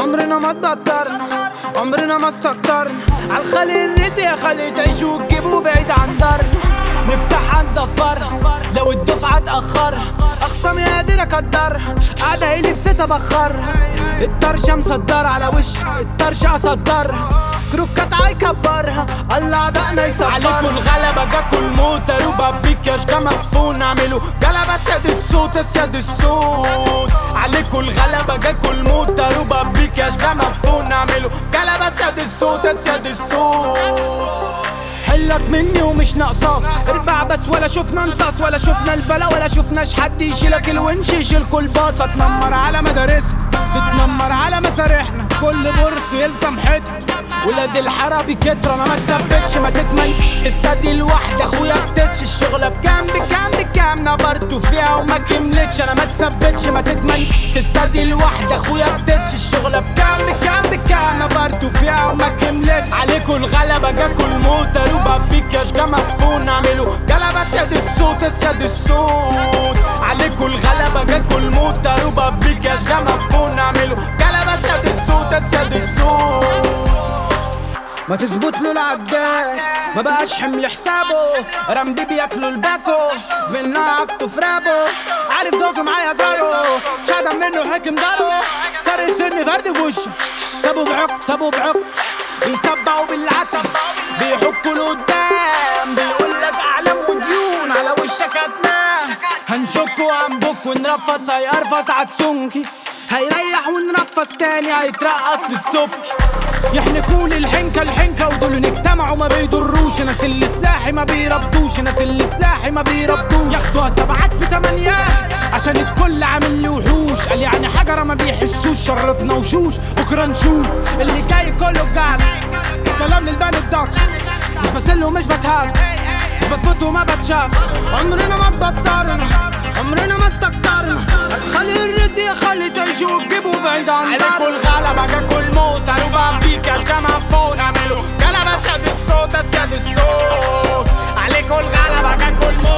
عمرنا ما اتبطرنا عمرنا ما استكترنا عالخلي الرزق يا خلي تعيشوا وتجيبوا بعيد عن دارنا نفتحها نزفرها لو الدفعة اتأخرها أخصامي قادر أقدرها قاعدة هي لبستها بخرها الطرشة مصدرة على وشها الطرشة أصدرها كروكات هيكبرها الله عدقنا يصبرها عليكوا الغلبة جاكوا الموت روبا بيك يا شجا مفون اعملوا جلبة سياد الصوت سياد الصوت عليكوا الغلبة جاكوا الموت روبا بيك يا شجا مفون اعملوا جلبة سياد الصوت سياد الصوت حلك مني ومش ناقصاك اربع بس ولا شفنا نصاص ولا شفنا البلا ولا شفناش حد يشيلك الونش يشيلكوا الباصة تنمر على مدارسكم تتنمر على مسارحنا كل برص يلزم حته ولاد الحارة بكترة انا ما تثبتش ما تتمي استدي لوحدي اخويا بتتش الشغلة بكام بكام بكام نبرت فيها وما كملتش انا ما تثبتش ما تتمي تستدي لوحدي اخويا بتتش الشغلة بكام بكام بكام نبرت فيها وما كملتش عليكوا الغلبة جاكوا الموت روبا بيك يا شجا مفون اعملوا جلبة سياد الصوت سياد الصوت عليكوا الغلبة جاكوا الموت روبا بيك يا شجا مفون اعملوا جلبة سياد الصوت سياد الصوت ما تظبط له العداد ما بقاش حمل حسابه رمبي بياكلوا الباكو زميلنا عكته في رابه عارف دوزه معايا زارو مش هدم منه حكم دارو فرق سن فرد في وشه سابوا بعق سابوا بعق بيسبعوا بالعسل بيحكوا لقدام بيقول لك اعلام وديون على وشك هتنام هنشك وهنبك ونرفص هيقرفص عالسنكي هيريح ونرفص تاني هيترقص للسبك يحنكوا لي الحنكة الحنكة ودول نجتمعوا ما بيضروش ناس اللي سلاحي ما بيربطوش ناس اللي سلاحي ما بيربطوش ياخدوها سبعات في تمانيات عشان الكل عامل لي وحوش قال يعني حجرة ما بيحسوش شرطنا وشوش بكرة نشوف اللي جاي كله بجعل كلام للبان الدك مش بسل ومش بتهاب مش بظبط وما بتشاف عمرنا ما اتبطرنا عمرنا ما استكترنا خلي الرزق خلي تعيشوا وتجيبوا بعيد عن عليكوا الغلبة جاكوا الموت روبا بيك يا جماعة فوق اعملوا جلبة سياد الصوت سياد الصوت عليكوا الغلبة جاكوا الموت